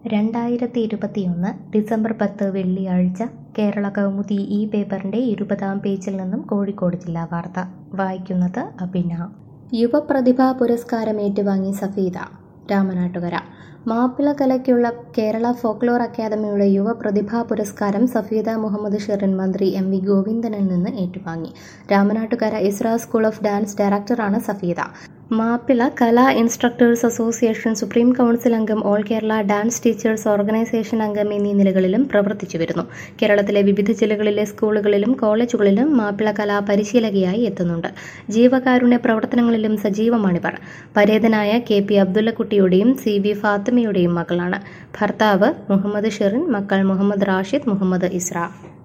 രണ്ടായിരത്തി ഇരുപത്തിയൊന്ന് ഡിസംബർ പത്ത് വെള്ളിയാഴ്ച കേരള കൗമുദി ഈ പേപ്പറിൻ്റെ ഇരുപതാം പേജിൽ നിന്നും കോഴിക്കോട് ജില്ലാ വാർത്ത വായിക്കുന്നത് അഭിന യുവപ്രതിഭാ പുരസ്കാരം ഏറ്റുവാങ്ങി സഫീദ രാമനാട്ടുകര മാപ്പിള കലയ്ക്കുള്ള കേരള ഫോക്ലോർ അക്കാദമിയുടെ യുവ പ്രതിഭാ പുരസ്കാരം സഫീദ മുഹമ്മദ് ഷെറിൻ മന്ത്രി എം വി ഗോവിന്ദനിൽ നിന്ന് ഏറ്റുവാങ്ങി Ramanattukara Isra school of dance ഡയറക്ടറാണ് സഫീദ മാപ്പിള കലാ ഇൻസ്ട്രക്ടേഴ്സ് അസോസിയേഷൻ സുപ്രീം കൗൺസിൽ അംഗം all Kerala dance teachers organisation അംഗം എന്നീ നിലകളിലും പ്രവർത്തിച്ചു വരുന്നു കേരളത്തിലെ വിവിധ ജില്ലകളിലെ സ്കൂളുകളിലും കോളേജുകളിലും മാപ്പിള കലാ പരിശീലകയായി എത്തുന്നുണ്ട് ജീവകാരുണ്യ പ്രവർത്തനങ്ങളിലും സജീവമാണിവർ പരേതനായ കെ പി അബ്ദുള്ളക്കുട്ടിയുടെയും സി വി ഫാത്തിമയുടെയും മകളാണ് ഭർത്താവ് മുഹമ്മദ് ഷെറിൻ മക്കൾ മുഹമ്മദ് റാഷിദ് മുഹമ്മദ് ഇസ്ര